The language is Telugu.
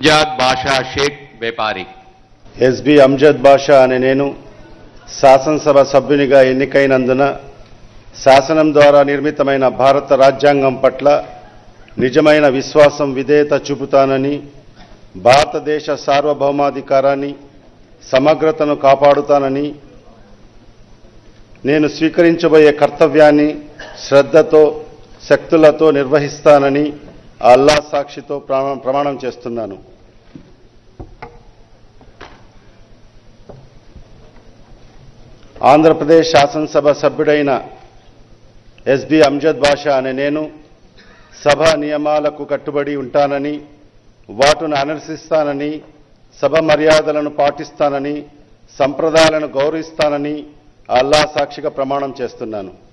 జాద్ బాషా షేక్ వ్యాపారి ఎస్బి అంజద్ బాషా అనే నేను శాసనసభ సభ్యునిగా ఎన్నికైనందున శాసనం ద్వారా నిర్మితమైన భారత రాజ్యాంగం పట్ల నిజమైన విశ్వాసం విధేయత చూపుతానని భారతదేశ సార్వభౌమాధికారాన్ని సమగ్రతను కాపాడుతానని నేను స్వీకరించబోయే కర్తవ్యాన్ని శ్రద్ధతో శక్తులతో నిర్వహిస్తానని ఆ అల్లా సాక్షితో ప్రమా- ప్రమాణం చేస్తున్నాను ఆంధ్రప్రదేశ్ శాసనసభ సభ్యుడైన ఎస్బి అంజద్ బాషా అనే నేను సభ నియమాలకు కట్టుబడి ఉంటానని వాటిని అనుసరిస్తానని సభ మర్యాదలను పాటిస్తానని సంప్రదాయాలను గౌరవిస్తానని ఆ అల్లా సాక్షిగా ప్రమాణం చేస్తున్నాను